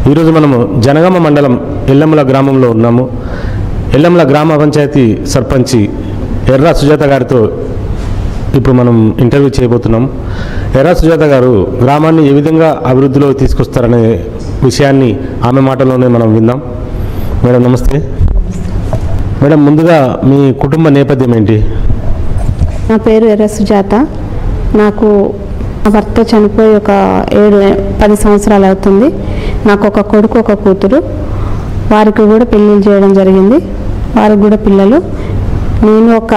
ఈరోజు మనము జనగామ మండలం ఎల్లమ్మల గ్రామంలో ఉన్నాము ఎల్లమ్మల గ్రామ పంచాయతీ సర్పంచి ఎర్రా సుజాత గారితో ఇప్పుడు మనం ఇంటర్వ్యూ చేయబోతున్నాం ఎర్రా సుజాత గారు గ్రామాన్ని ఏ విధంగా అభివృద్ధిలో తీసుకొస్తారనే విషయాన్ని ఆమె మాటల్లోనే మనం విందాం మేడం నమస్తే మేడం ముందుగా మీ కుటుంబ నేపథ్యం ఏంటి నా పేరు ఎర్ర సుజాత నాకు నా భర్త చనిపోయి ఒక ఏడు పది సంవత్సరాలు అవుతుంది నాకు ఒక కొడుకు ఒక కూతురు వారికి కూడా పెళ్ళిళ్ళు చేయడం జరిగింది వారికి కూడా పిల్లలు నేను ఒక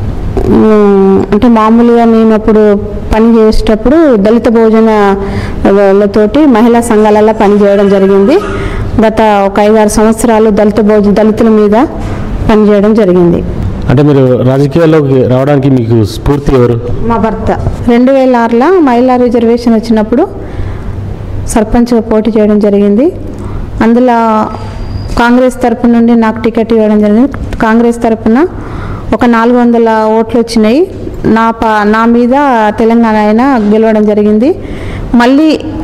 ఉమ్, అంటే మామూలుగా నేను అప్పుడు పని చేసేటప్పుడు దళిత భోజన వాళ్ళతోటి మహిళా సంఘాలలో పని చేయడం జరిగింది గత ఒక ఐదారు సంవత్సరాలు దళిత భోజ దళితుల మీద పనిచేయడం జరిగింది అంటే మీరు రాజకీయాల్లోకి రావడానికి మీకు స్ఫూర్తి ఎవరు మా భర్త రెండు వేల ఆరులో మహిళా రిజర్వేషన్ వచ్చినప్పుడు సర్పంచ్గా పోటీ చేయడం జరిగింది అందులో కాంగ్రెస్ తరపు నుండి నాకు టికెట్ ఇవ్వడం జరిగింది కాంగ్రెస్ తరపున ఒక నాలుగు వందల ఓట్లు వచ్చినాయి నా పా నా మీద తెలంగాణ ఆయన గెలవడం జరిగింది మళ్ళీ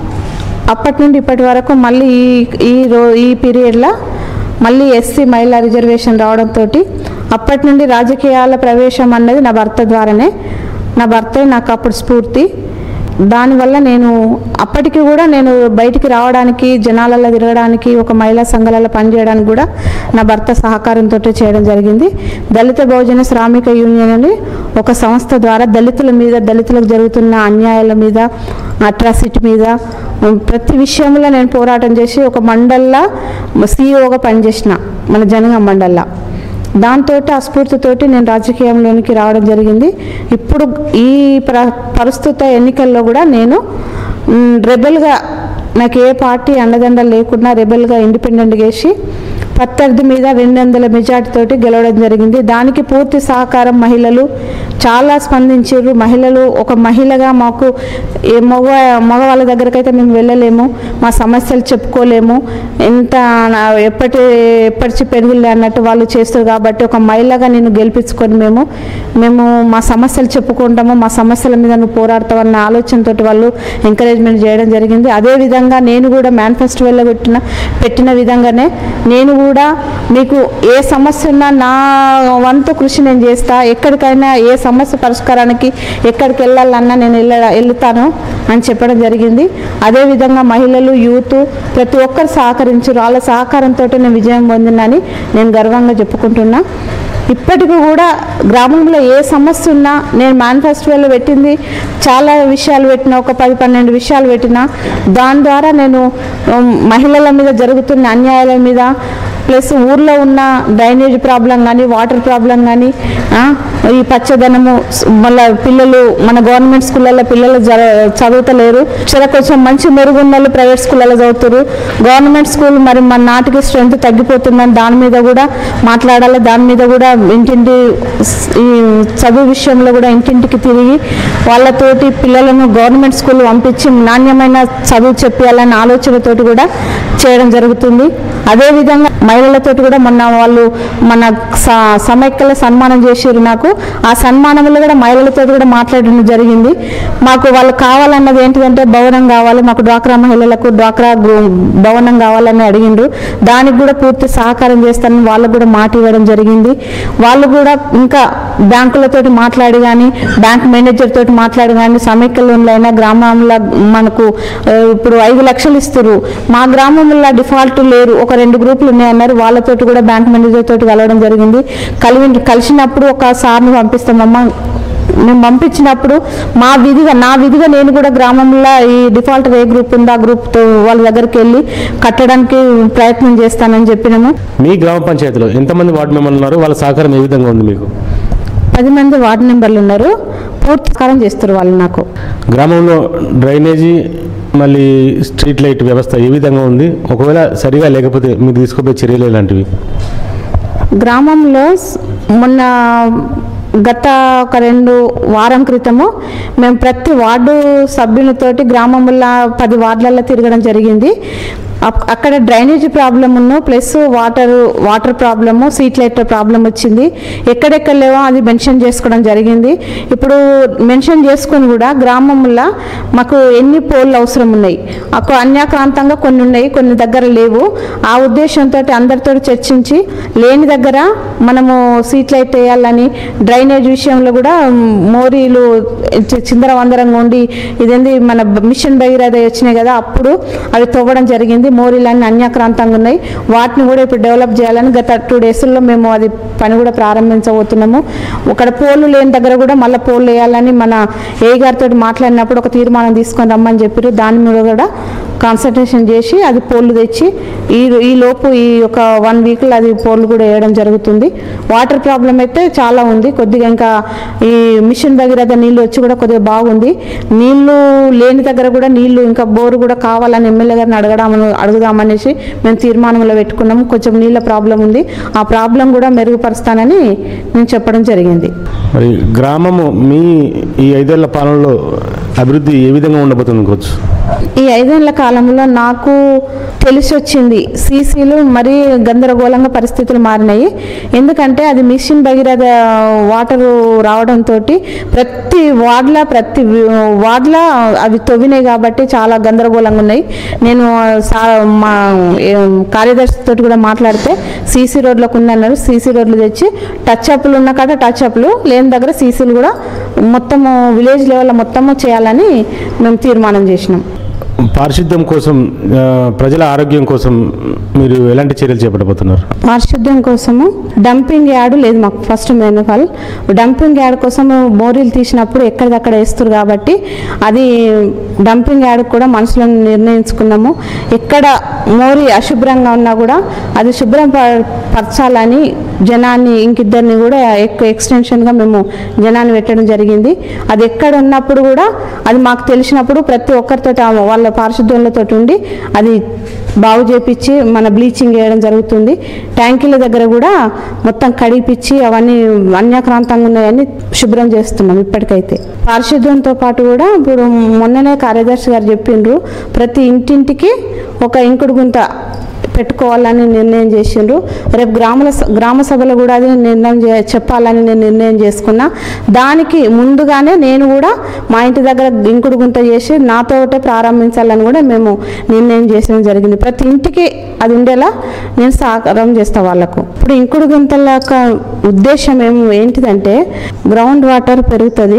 అప్పటి నుండి ఇప్పటి వరకు మళ్ళీ ఈ ఈ రో ఈ పీరియడ్లో మళ్ళీ ఎస్సీ మహిళా రిజర్వేషన్ రావడంతో అప్పటి నుండి రాజకీయాల ప్రవేశం అన్నది నా భర్త ద్వారానే నా భర్తే నాకు అప్పుడు స్ఫూర్తి దానివల్ల నేను అప్పటికి కూడా నేను బయటికి రావడానికి జనాలలో తిరగడానికి ఒక మహిళా సంఘాలలో పనిచేయడానికి కూడా నా భర్త సహకారంతో చేయడం జరిగింది దళిత బహుజన శ్రామిక యూనియన్ అని ఒక సంస్థ ద్వారా దళితుల మీద దళితులకు జరుగుతున్న అన్యాయాల మీద అట్రాసిటీ మీద ఉమ్, ప్రతి విషయంలో నేను పోరాటం చేసి ఒక మండల్లా సీఈఓగా పనిచేసిన మన జనగం మండల్లా దాంతో ఆ స్ఫూర్తితోటి నేను రాజకీయంలోనికి రావడం జరిగింది ఇప్పుడు ఈ ప్ర ప్రస్తుత ఎన్నికల్లో కూడా నేను మ్, రెబెల్గా నాకు ఏ పార్టీ అండదండ లేకుండా రెబెల్గా ఇండిపెండెంట్గా వేసి ప్రత్యర్థి మీద రెండు వందల మెజార్టీతోటి గెలవడం జరిగింది దానికి పూర్తి సహకారం మహిళలు చాలా స్పందించారు మహిళలు ఒక మహిళగా మాకు ఏ మగ మగవాళ్ళ దగ్గరకైతే మేము వెళ్ళలేము మా సమస్యలు చెప్పుకోలేము ఎంత నా- ఎప్పటి ఎప్పటి పెరుగులే అన్నట్టు వాళ్ళు చేస్తారు కాబట్టి ఒక మహిళగా నేను గెలిపించుకొని మేము మేము మా సమస్యలు చెప్పుకుంటాము మా సమస్యల మీద నువ్వు పోరాడతావన్న ఆలోచనతోటి వాళ్ళు ఎంకరేజ్మెంట్ చేయడం జరిగింది అదేవిధంగా నేను కూడా మేనిఫెస్టోలో పెట్టిన పెట్టిన విధంగానే నేను కూడా మీకు ఏ సమస్య ఉన్నా నా వంతు కృషి నేను చేస్తా ఎక్కడికైనా ఏ సమస్య పరిష్కారానికి ఎక్కడికి వెళ్ళాలన్నా నేను వెళ్ళ వెళ్తాను అని చెప్పడం జరిగింది అదేవిధంగా మహిళలు యూత్ ప్రతి ఒక్కరు సహకరించారు వాళ్ళ సహకారంతో నేను విజయం పొందినని నేను గర్వంగా చెప్పుకుంటున్నా ఇప్పటికి కూడా గ్రామంలో ఏ సమస్య ఉన్నా నేను మేనిఫెస్టోలో పెట్టింది చాలా విషయాలు పెట్టిన ఒక పది పన్నెండు విషయాలు పెట్టిన దాని ద్వారా నేను ఉమ్, మహిళల మీద జరుగుతున్న అన్యాయాల మీద ప్లస్ ఊర్లో ఉన్న డ్రైనేజ్ ప్రాబ్లం కానీ వాటర్ ప్రాబ్లం కానీ ఈ పచ్చదనము స్- మళ్ళీ పిల్లలు మన గవర్నమెంట్ స్కూళ్ళల్లో పిల్లలు జర చదువుతలేరు చాలా కొంచెం మంచి మెరుగున్న వాళ్ళు ప్రైవేట్ స్కూళ్ళలో చదువుతారు గవర్నమెంట్ స్కూల్ మరి మన నాటికి స్ట్రెంత్ తగ్గిపోతుందని దాని మీద కూడా మాట్లాడాలి దాని మీద కూడా ఇంటింటి స్- ఈ చదువు విషయంలో కూడా ఇంటింటికి తిరిగి వాళ్ళతోటి పిల్లలను గవర్నమెంట్ స్కూల్ పంపించి నాణ్యమైన చదువు చెప్పాలన్న ఆలోచనతోటి కూడా చేయడం జరుగుతుంది అదేవిధంగా మహిళలతోటి కూడా మొన్న వాళ్ళు మన స- సమైక్యల సన్మానం చేసారు నాకు ఆ సన్మానంలో కూడా మహిళలతో కూడా మాట్లాడడం జరిగింది మాకు వాళ్ళు కావాలన్నది ఏంటిదంటే భవనం కావాలి మాకు డ్వాక్రా మహిళలకు డ్వాక్రా గృ- భవనం కావాలని అడిగిండ్రు దానికి కూడా పూర్తి సహకారం చేస్తానని వాళ్ళకు కూడా మాట ఇవ్వడం జరిగింది వాళ్ళు కూడా ఇంకా బ్యాంకులతోటి మాట్లాడి కానీ బ్యాంక్ మేనేజర్ తోటి మాట్లాడి కానీ సమైక్యలోన్లో అయినా గ్రామంలో మనకు ఆ, ఇప్పుడు ఐదు లక్షలు ఇస్తారు మా గ్రామంలో డిఫాల్ట్ లేరు ఒక రెండు గ్రూపులు ఉన్నాయన్నారు వాళ్ళతోటి కూడా బ్యాంక్ మేనేజర్ తోటి కలవడం జరిగింది కలివి కలిసినప్పుడు ఒక సార్ని పంపిస్తామమ్మా మేము పంపించినప్పుడు మా విధిగా నా విధిగా నేను కూడా గ్రామంలో ఈ డిఫాల్ట్ ఏ గ్రూప్ ఉందో ఆ గ్రూప్తో వాళ్ళ దగ్గరికి వెళ్ళి కట్టడానికి ప్రయత్నం చేస్తానని చెప్పినాము మీ గ్రామ పంచాయతీలో ఎంతమంది వార్డు మెంబర్లు ఉన్నారు వాళ్ళ సహకారం ఏ విధంగా ఉంది మీకు పది మంది వార్డు మెంబర్లు ఉన్నారు పూర్తి సహకారం చేస్తారు వాళ్ళు నాకు గ్రామంలో డ్రైనేజీ మళ్ళీ స్ట్రీట్ లైట్ వ్యవస్థ ఏ విధంగా ఉంది ఒకవేళ సరిగా లేకపోతే మీరు తీసుకోబోయే చర్యలు ఎలాంటివి గ్రామంలో స్- మొన్న గత ఒక రెండు వారం క్రితము మేము ప్రతి వార్డు సభ్యులతోటి గ్రామంలో పది వార్డులలో తిరగడం జరిగింది అప్- అక్కడ డ్రైనేజ్ ప్రాబ్లమ్ ఉన్ను plus water water problem street light problem వచ్చింది ఎక్కడెక్కడ లేవో అది మెన్షన్ చేసుకోవడం జరిగింది ఇప్పుడు మెన్షన్ చేసుకొని కూడా గ్రామంలో మాకు ఎన్ని పోల్లు అవసరం ఉన్నాయి అక్కడ అన్యాక్రాంతంగా కొన్ని ఉన్నాయి కొన్ని దగ్గర లేవు ఆ ఉద్దేశంతో అందరితో చర్చించి లేని దగ్గర మనము సీట్ లైట్ వేయాలని డ్రైనేజ్ విషయంలో కూడా మ్, మోరీలు చి- చిందరవందరంగా ఉండి ఇదేంది మన బ- మిషన్ భగీరథ వచ్చినాయి కదా అప్పుడు అవి తవ్వడం జరిగింది మోరీలన్నీ అన్యాక్రాంతంగా ఉన్నాయి వాటిని కూడా ఇప్పుడు డెవలప్ చేయాలని గత టూ డేస్లో మేము అది పని కూడా ప్రారంభించబోతున్నాము అక్కడ పోలు లేని దగ్గర కూడా మళ్ళీ పోలు వేయాలని మన ఏ గారితో మాట్లాడినప్పుడు ఒక తీర్మానం తీసుకొని రమ్మని చెప్పారు దాని మీద కూడా కాన్సన్ట్రేషన్ చేసి అది పోలు తెచ్చి ఈ ఈ లోపు ఈ ఒక వన్ వీక్లో అది పోలు కూడా వేయడం జరుగుతుంది వాటర్ ప్రాబ్లం అయితే చాలా ఉంది కొద్దిగా ఇంకా ఈ మిషన్ భగీరథ నీళ్ళు వచ్చి కూడా కొద్దిగా బాగుంది నీళ్లు లేని దగ్గర కూడా నీళ్లు ఇంకా బోరు కూడా కావాలని ఎమ్మెల్యే గారిని అడగడామని అడుగుదామనేసి మేము తీర్మానంలో పెట్టుకున్నాము కొంచెం నీళ్ళ ప్రాబ్లం ఉంది ఆ ప్రాబ్లం కూడా మెరుగుపరుస్తానని నేను చెప్పడం జరిగింది మరి గ్రామము మీ ఈ ఐదేళ్ల పాలనలో అభివృద్ధి ఏ విధంగా ఉండబోతుంది అనుకోవచ్చు ఈ ఐదేళ్ల కాలంలో నాకు తెలిసి వచ్చింది సీసీలు మరీ గందరగోళంగా పరిస్థితులు మారినాయి ఎందుకంటే అది మిషన్ భగీరథ వాటర్ రావడంతో ప్రతి వార్డ్ల ప్రతి వి- వార్డ్ల అవి తవ్వినాయి కాబట్టి చాలా గందరగోళంగా ఉన్నాయి నేను సా మా ఏం, కార్యదర్శితో కూడా మాట్లాడితే సీసీ రోడ్లకు ఉందన్నారు సీసీ రోడ్లు తెచ్చి టచ్ అప్లు ఉన్న కాడ టచ్ అప్లు లేని దగ్గర సీసీలు కూడా మొత్తము విలేజ్ లెవెల్లో మొత్తము చేయాలని మేము తీర్మానం చేసినాం పారిశుద్ధ్యం కోసం ఆ, ప్రజల ఆరోగ్యం కోసం మీరు ఎలాంటి చర్యలు చేపట్టబోతున్నారు పారిశుద్ధ్యం కోసము డంపింగ్ యార్డ్ లేదు మాకు first main of all dumping yard కోసము మోరీలు తీసినప్పుడు ఎక్కడిదక్కడ వేస్తారు కాబట్టి అది డంపింగ్ యార్డ్ కూడా మనసులో నిర్ణయించుకున్నాము ఎక్కడ మోరీ అశుభ్రంగా ఉన్నా కూడా అది శుభ్రం ప- పరచాలని జనాన్ని ఇంకిద్దరిని కూడా ఎక్కువ ఎక్స్టెన్షన్గా మేము జనాన్ని పెట్టడం జరిగింది అది ఎక్కడ ఉన్నప్పుడు కూడా అది మాకు తెలిసినప్పుడు ప్రతి ఒక్కరితో వాళ్ళ పారిశుద్ధ్యంలతో ఉండి అది బాగు చేపించి మన బ్లీచింగ్ వేయడం జరుగుతుంది ట్యాంకీల దగ్గర కూడా మొత్తం కడిపిచ్చి అవన్నీ అన్యాక్రాంతంగా ఉన్నాయని శుభ్రం చేస్తున్నాం ఇప్పటికైతే పారిశుద్ధ్యంతో పాటు కూడా ఇప్పుడు మొన్ననే కార్యదర్శి గారు చెప్పిండ్రు ప్రతి ఇంటింటికి ఒక ఇంకుడు గుంత పెట్టుకోవాలని నిర్ణయం చేసిండ్రు రేపు గ్రామాల గ్రామ సభలో కూడా అది నిర్ణయం చే చెప్పాలని నేను నిర్ణయం చేసుకున్నా దానికి ముందుగానే నేను కూడా మా ఇంటి దగ్గర ఇంకుడు గుంత చేసి నాతోటే ప్రారంభించాలని కూడా మేము నిర్ణయం చేసడం జరిగింది ప్రతి ఇంటికి అది ఉండేలా నేను సహకారం చేస్తా వాళ్ళకు ఇప్పుడు ఇంకుడు గుంతల యొక్క ఉద్దేశం ఏం ఏంటిదంటే గ్రౌండ్ వాటర్ పెరుగుతుంది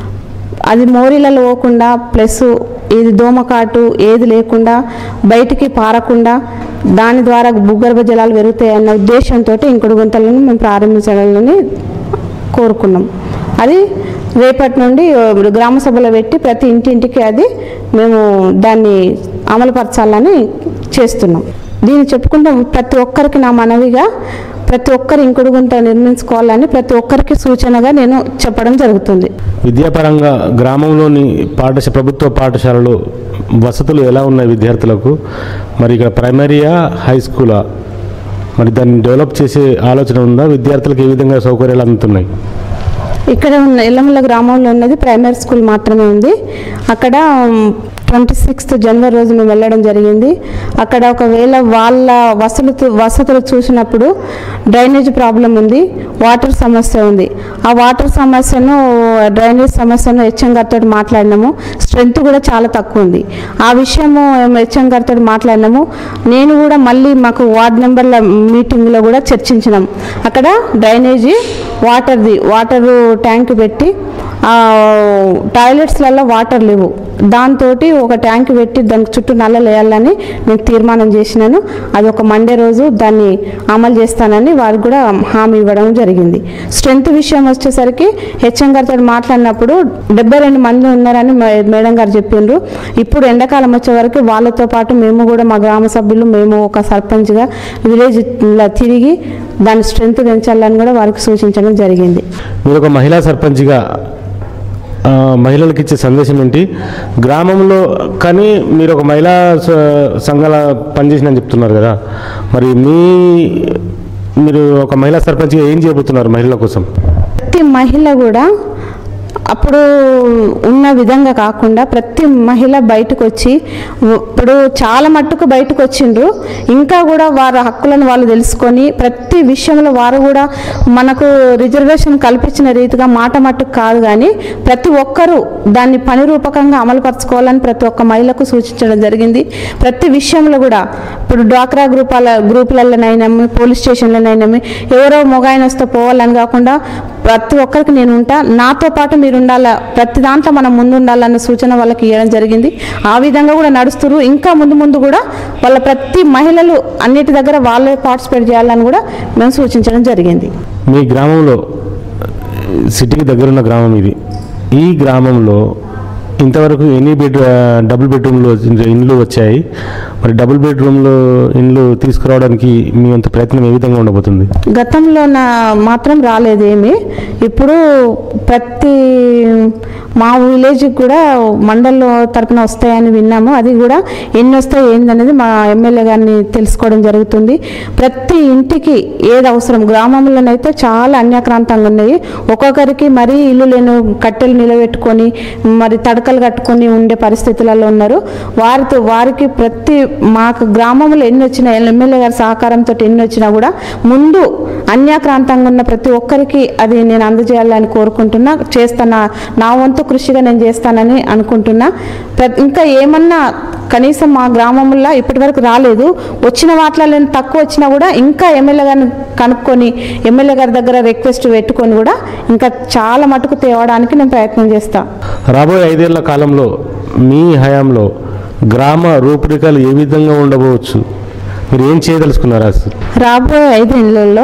అది మోరీలలో పోకుండా ప్లస్ ఇది దోమకాటు ఏది లేకుండా బయటికి పారకుండా దాని ద్వారా భూగర్భ జలాలు పెరుగుతాయి అన్న ఉద్దేశంతో ఇంకుడు గుంతలను మేము ప్రారంభించాలని కోరుకున్నాం అది రేపటి నుండి గ్రామ సభలో పెట్టి ప్రతి ఇంటింటికి అది మేము దాన్ని అమలుపరచాలని చేస్తున్నాం దీన్ని చెప్పుకుంటే ప్రతి ఒక్కరికి నా మనవిగా ప్రతి ఒక్కరు ఇంకుడు గుంత నిర్మించుకోవాలని ప్రతి ఒక్కరికి సూచనగా నేను చెప్పడం జరుగుతుంది విద్యాపరంగా గ్రామంలోని పాఠశ ప్రభుత్వ పాఠశాలలో వసతులు ఎలా ఉన్నాయి విద్యార్థులకు మరి ఇక్కడ ప్రైమరీయా హై స్కూలా మరి దాన్ని డెవలప్ చేసే ఆలోచన ఉందా విద్యార్థులకు ఏ విధంగా సౌకర్యాలు అందుతున్నాయి ఇక్కడ ఉన్న ఎల్లమల్ల గ్రామంలో ఉన్నది ప్రైమరీ స్కూల్ మాత్రమే ఉంది అక్కడ ట్వంటీ సిక్స్త్ జనవరి రోజు మేము వెళ్ళడం జరిగింది అక్కడ ఒకవేళ వాళ్ళ వసతులు వసతులు చూసినప్పుడు డ్రైనేజ్ ప్రాబ్లం ఉంది వాటర్ సమస్య ఉంది ఆ వాటర్ సమస్యను డ్రైనేజ్ సమస్యను హెచ్ఎం గారితో మాట్లాడినాము స్ట్రెంత్ కూడా చాలా తక్కువ ఉంది ఆ విషయము హెచ్ఎం గారితో మాట్లాడినాము నేను కూడా మళ్ళీ మాకు వార్డ్ నెంబర్ల మీటింగ్లో కూడా చర్చించినాం అక్కడ డ్రైనేజీ వాటర్ది వాటర్ ట్యాంక్ పెట్టి ఆ, టాయిలెట్స్లలో వాటర్ లేవు దాంతో ఒక ట్యాంక్ పెట్టి దానికి చుట్టూ నల్లలు వేయాలని నేను తీర్మానం చేసినాను అది ఒక మండే రోజు దాన్ని అమలు చేస్తానని వారికి కూడా హామీ ఇవ్వడం జరిగింది స్ట్రెంత్ విషయం వచ్చేసరికి హెచ్ఎం గారితో మాట్లాడినప్పుడు డెబ్బై రెండు మంది ఉన్నారని మే- మేడం గారు చెప్పిండ్రు ఇప్పుడు ఎండాకాలం వచ్చే వరకు వాళ్ళతో పాటు మేము కూడా మా గ్రామ సభ్యులు మేము ఒక సర్పంచ్గా విలేజ్ తిరిగి దాని స్ట్రెంత్ పెంచాలని కూడా వారికి సూచించడం జరిగింది మీరు ఒక మహిళా సర్పంచ్గా ఆ, మహిళలకు ఇచ్చే సందేశం ఏంటి గ్రామంలో కానీ మీరు ఒక మహిళా స- సంఘాల పనిచేసినని చెప్తున్నారు కదా మరి మీ మీరు ఒక మహిళా సర్పంచ్గా ఏం చేయబోతున్నారు మహిళల కోసం ప్రతి మహిళ కూడా అప్పుడు ఉన్న విధంగా కాకుండా ప్రతి మహిళ బయటకు వచ్చి ఇప్పుడు చాలా మట్టుకు బయటకు వచ్చిండ్రు ఇంకా కూడా వారి హక్కులను వాళ్ళు తెలుసుకొని ప్రతి విషయంలో వారు కూడా మనకు రిజర్వేషన్ కల్పించిన రీతిగా మాట మట్టుకు కాదు కానీ ప్రతి ఒక్కరూ దాన్ని పని రూపకంగా అమలుపరచుకోవాలని ప్రతి ఒక్క మహిళకు సూచించడం జరిగింది ప్రతి విషయంలో కూడా ఇప్పుడు డ్వాక్రా గ్రూపాల గ్రూపులలోనైనామి పోలీస్ స్టేషన్లనైనామి ఎవరో మొగాయన వస్తే పోవాలని కాకుండా ప్రతి ఒక్కరికి నేను ఉంటా నాతో పాటు మీరు ఉండాలా ప్రతి దాంట్లో మనం ముందు ఉండాలన్న సూచన వాళ్ళకి ఇవ్వడం జరిగింది ఆ విధంగా కూడా నడుస్తున్నారు ఇంకా ముందు ముందు కూడా వాళ్ళ ప్రతి మహిళలు అన్నిటి దగ్గర వాళ్ళే పార్టిసిపేట్ చేయాలని కూడా మేము సూచించడం జరిగింది మీ గ్రామంలో సిటీకి దగ్గరున్న గ్రామం ఇది ఈ గ్రామంలో ఇంతవరకు ఎన్ని బెడ్ డబుల్ బెడ్రూమ్లు ఇండ్లు వచ్చాయి మరి డబుల్ బెడ్రూమ్లో ఇండ్లు తీసుకురావడానికి మీ అంత ప్రయత్నం ఏ విధంగా ఉండబోతుంది గతంలో నా మాత్రం రాలేదేమి ఇప్పుడు ప్రతి మా విలేజ్కి కూడా మండల్లో తరపున వస్తాయని విన్నాము అది కూడా ఎన్ని వస్తాయి ఏందనేది మా ఎమ్మెల్యే గారిని తెలుసుకోవడం జరుగుతుంది ప్రతి ఇంటికి ఏది అవసరం గ్రామంలోనైతే చాలా అన్యాక్రాంతంగా ఉన్నాయి ఒక్కొక్కరికి మరీ ఇల్లు లేని కట్టెలు నిలబెట్టుకొని మరి తడకలు కట్టుకొని ఉండే పరిస్థితులలో ఉన్నారు వారితో వారికి ప్రతి మాకు గ్రామంలో ఎన్ని వచ్చినా ఎమ్మెల్యే గారి సహకారంతో ఎన్ని వచ్చినా కూడా ముందు అన్యాక్రాంతంగా ఉన్న ప్రతి ఒక్కరికి అది నేను అందజేయాలని కోరుకుంటున్నా చేస్తానా నా వంతు కృషిగా నేను చేస్తానని అనుకుంటున్నా ప్ర- ఇంకా ఏమన్నా కనీసం మా గ్రామంలో ఇప్పటివరకు రాలేదు వచ్చిన వాటిలో తక్కువ వచ్చినా కూడా ఇంకా ఎమ్మెల్యే గారిని కనుక్కొని ఎమ్మెల్యే గారి దగ్గర రిక్వెస్ట్ పెట్టుకొని కూడా ఇంకా చాలా మటుకు తేవడానికి నేను ప్రయత్నం చేస్తాను రాబోయే ఐదేళ్ల కాలంలో మీ హయాంలో గ్రామ రూపురేఖలు ఏ విధంగా ఉండబోవచ్చు మీరు ఏం చేయదలుచుకున్నారు అసలు రాబోయే ఐదేళ్లలో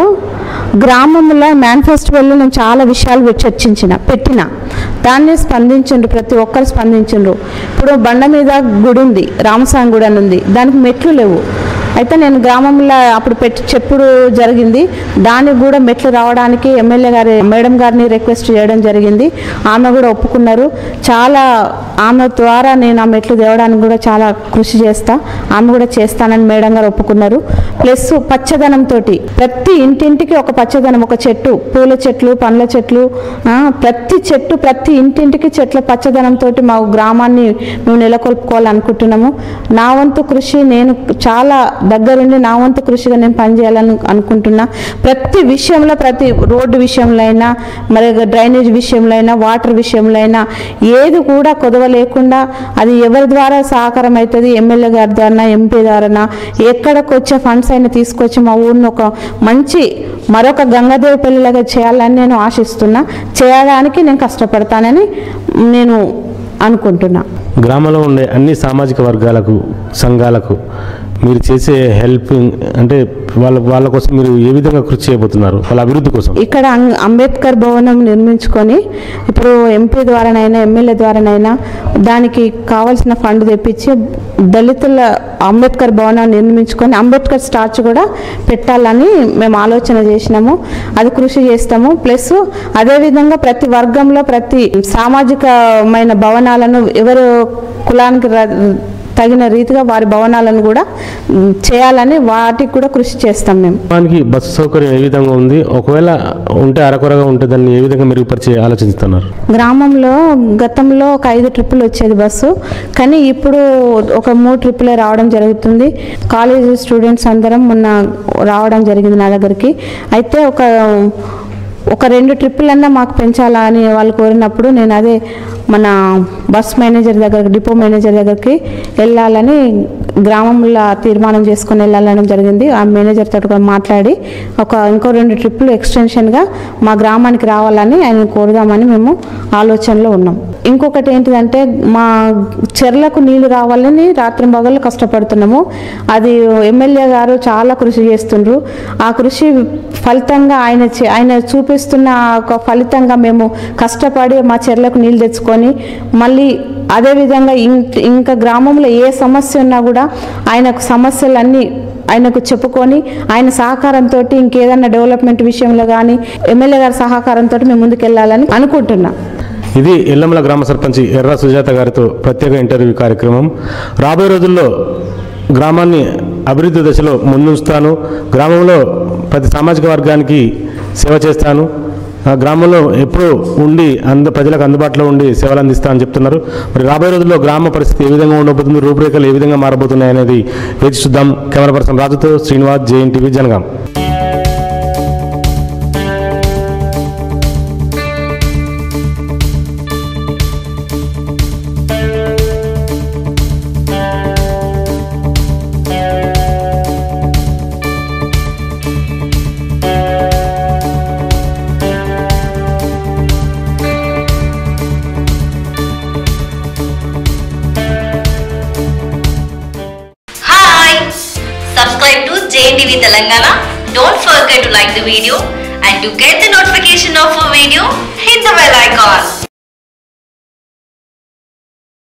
గ్రామంలో మేనిఫెస్టోలో నేను చాలా విషయాలు పెట్టి చర్చించిన పెట్టిన దాన్ని స్పందించండు ప్రతి ఒక్కరు స్పందించండు ఇప్పుడు బండ మీద గుడి ఉంది రామస్వామి గుడి అని ఉంది దానికి మెట్లు లేవు అయితే నేను గ్రామంలో అప్పుడు పెట్టి చెప్పుడు జరిగింది దానికి కూడా మెట్లు రావడానికి ఎమ్మెల్యే గారి మేడం గారిని రిక్వెస్ట్ చేయడం జరిగింది ఆమె కూడా ఒప్పుకున్నారు చాలా ఆమె ద్వారా నేను ఆ మెట్లు తేవడానికి కూడా చాలా కృషి చేస్తా ఆమె కూడా చేస్తానని మేడం గారు ఒప్పుకున్నారు ప్లస్ పచ్చదనంతో ప్రతి ఇంటింటికి ఒక పచ్చదనం ఒక చెట్టు పూల చెట్లు పండ్ల చెట్లు ఆ, ప్రతి చెట్టు ప్రతి ఇంటింటికి చెట్ల పచ్చదనంతో మా గ్రామాన్ని మేము నెలకొల్పుకోవాలనుకుంటున్నాము నా వంతు కృషి నేను చాలా దగ్గరుండి నా వంతు కృషిగా నేను పనిచేయాలని అనుకుంటున్నా ప్రతి విషయంలో ప్రతి రోడ్డు విషయంలో అయినా మరి డ్రైనేజ్ విషయంలో అయినా వాటర్ విషయంలో అయినా ఏది కూడా కొదవ లేకుండా అది ఎవరి ద్వారా సహకారం అవుతుంది ఎమ్మెల్యే గారి ద్వారా ఎంపీ ద్వారా ఎక్కడికి వచ్చే ఫండ్స్ అయినా తీసుకొచ్చి మా ఊరిని ఒక మంచి మరొక గంగాదేవి పెళ్ళిలాగా చేయాలని నేను ఆశిస్తున్నా చేయడానికి నేను కష్టపడతానని నేను అనుకుంటున్నా గ్రామంలో ఉండే అన్ని సామాజిక వర్గాలకు సంఘాలకు మీరు చేసే హెల్పింగ్ అంటే వాళ్ళ వాళ్ళ కోసం మీరు ఏ విధంగా కృషి చేయబోతున్నారు వాళ్ళ అభివృద్ధి కోసం ఇక్కడ అం- అంబేద్కర్ భవనం నిర్మించుకొని ఇప్పుడు ఎంపీ ద్వారానైనా ఎమ్మెల్యే ద్వారానైనా దానికి కావాల్సిన ఫండ్ తెప్పించి దళితుల అంబేద్కర్ భవనం నిర్మించుకొని అంబేద్కర్ స్టాచ్యూ కూడా పెట్టాలని మేము ఆలోచన చేసినాము అది కృషి చేస్తాము ప్లస్ అదేవిధంగా ప్రతి వర్గంలో ప్రతి సామాజికమైన భవనాలను ఎవరు కులానికి ర- తగిన రీతిగా వారి భవనాలను కూడా మ్, చేయాలని వాటికి కూడా కృషి చేస్తాం మేము గ్రామానికి బస్సు సౌకర్యం ఏ విధంగా ఉంది ఒకవేళ ఉంటే అరకొరగా ఉంటే దాన్ని ఏ విధంగా మెరుగుపరిచే ఆలోచిస్తున్నారు గ్రామంలో గతంలో ఒక ఐదు ట్రిప్పులు వచ్చేది బస్సు కానీ ఇప్పుడు ఒక మూడు ట్రిప్పులే రావడం జరుగుతుంది కాలేజ్ స్టూడెంట్స్ అందరం మొన్న రావడం జరిగింది నా దగ్గరికి అయితే ఒక ఒక రెండు ట్రిప్పులన్నా మాకు పెంచాలని వాళ్ళు కోరినప్పుడు నేను అదే మన బస్ మేనేజర్ దగ్గరికి డిపో మేనేజర్ దగ్గరికి వెళ్ళాలని గ్రామంలో తీర్మానం చేసుకొని వెళ్ళాలని జరిగింది ఆ మేనేజర్ తోటి కూడా మాట్లాడి ఒక ఇంకో రెండు ట్రిప్పులు ఎక్స్టెన్షన్గా మా గ్రామానికి రావాలని ఆయన కోరుదామని మేము ఆలోచనలో ఉన్నాం ఇంకొకటి ఏంటిదంటే మా చెర్లకు నీళ్లు రావాలని రాత్రి పగళ్ళు కష్టపడుతున్నాము అది ఎమ్మెల్యే గారు చాలా కృషి చేస్తుండ్రు ఆ కృషి ఫలితంగా ఆయన చే- ఆయన చూపిస్తున్న ఒక ఫలితంగా మేము కష్టపడి మా చెర్లకు నీళ్ళు తెచ్చుకొని మళ్ళీ అదేవిధంగా ఇంక్ ఇంకా గ్రామంలో ఏ సమస్య ఉన్నా కూడా ఆయనకు సమస్యలన్నీ ఆయనకు చెప్పుకొని ఆయన సహకారంతో ఇంకేదన్నా డెవలప్మెంట్ విషయంలో కానీ ఎమ్మెల్యే గారి సహకారంతో మేము ముందుకెళ్ళాలని అనుకుంటున్నాం ఇది ఎల్లమ్మల గ్రామ సర్పంచ్ ఎర్ర సుజాత గారితో ప్రత్యేక ఇంటర్వ్యూ కార్యక్రమం రాబోయే రోజుల్లో గ్రామాన్ని అభివృద్ధి దశలో ముందుంచుతాను గ్రామంలో ప్రతి సామాజిక వర్గానికి సేవ చేస్తాను ఆ గ్రామంలో ఎప్పుడూ ఉండి అంద ప్రజలకు అందుబాటులో ఉండి సేవలు అందిస్తా అని చెప్తున్నారు మరి రాబోయే రోజుల్లో గ్రామ పరిస్థితి ఏ విధంగా ఉండబోతుంది రూపురేఖలు ఏ విధంగా మారబోతున్నాయి అనేది వేచి చూద్దాం కెమెరా పర్సన్ రాజుతో Srinivas JN TV Jangaon Hi! Subscribe to JNTV Telangana. Don't forget to like the video and to get the notification of a video, hit the bell icon.